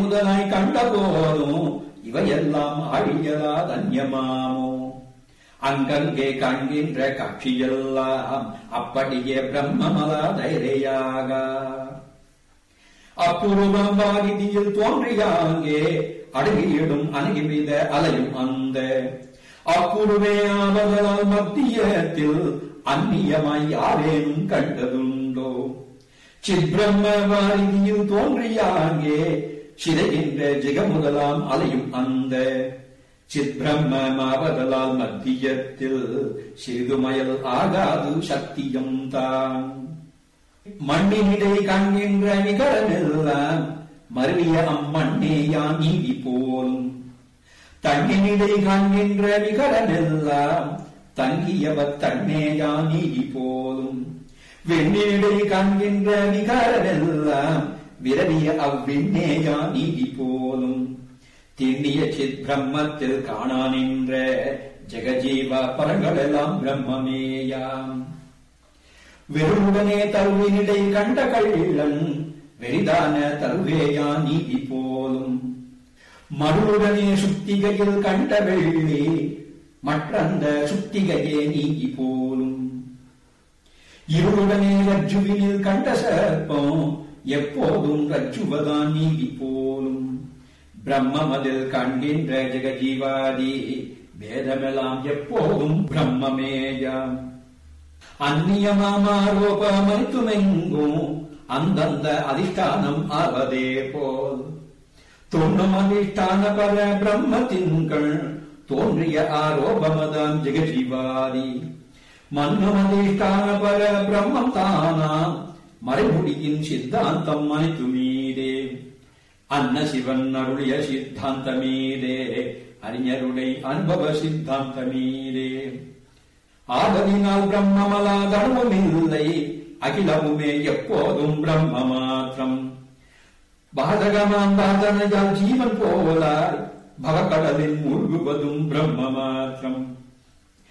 முதலாய் கண்ட போதும் இவையெல்லாம் ஆழியலா தன்யமாமோ அங்கங்கே காண்கின்ற காட்சியெல்லாம் அப்படியே பிரம்மமலா தைரையாக அப்புருவம் வாகிதியில் தோன்றியாங்கே அடங்கியிடும் அணுகிவித அலையும் அந்த அக்குருவே ஆவதலால் மத்தியத்தில் அந்நியமாய் யாரேனும் கண்டதுண்டோ சித்பிரம்ம வாரிதியில் தோன்றியாங்கே சிதைகின்ற ஜெகமுதலாம் அலையும் அந்த சித்பிரம்மமாவதலால் மத்தியத்தில் சிறிதுமயல் ஆகாது சக்தியும் தான் மண்ணினிடை காண்கின்ற விகடமெல்லாம் மருவிய அம்மண்ணேயா நீதி போலும் தண்ணினிடை காண்கின்ற விகடமெல்லாம் தங்கியவ தன்னேயா நீதி போலும் வெண்ணினிடை காண்கின்ற விகாரமெல்லாம் விரவிய அவ்விண்ணேயா நீதி போலும் திண்ணிய சித் பிரம்மத்தில் காணா நின்ற ஜெகஜீவ பரங்களெல்லாம் பிரம்மமேயாம் வெறுமுடனே தருவினிடை கண்ட கள்ளன் வெறிதான தருவேயா நீதி போலும் மறுவுடனே சுத்திகையில் கண்ட வெள்ளி மற்றந்த சுத்திகையே நீதி போலும் இருளுடனே ரஜ்ஜுவினில் கண்ட சர்ப்பம் எப்போதும் ரஜ்ஜுவதான் நீதி போலும் பிரம்மமதில் காண்கின்ற ஜெகஜீவாதி வேதமெல்லாம் எப்போதும் பிரம்மமேயாம் அந்நியமாரோபமரித்துமெங்கும் அந்தந்த அதிஷ்டானம் ஆவதே போல் தோன்றும் அதிஷ்டான பர பிரம்மத்தின்கள் தோன்றிய ஆரோபமதாம் ஜெகஜீவாதி மன்னும் அதிஷ்டான பர பிரம்மம் தானாம் மறைமுடியின் சித்தாந்தம் அனைத்து மீதே அன்ன சிவன் அருளிய சித்தாந்த மீதே அறிஞருடைய அனுபவ சித்தாந்த மீதே ஆகதினால் பிரம்மமலா தர்மமில்லை அகிலமுமே எப்போதும் பிரம்ம மாத்திரம் பாதகமாம் பாதனையால் ஜீவன் போலாய் பவக்கடலில் மூழ்குவதும் பிரம்ம மாத்திரம்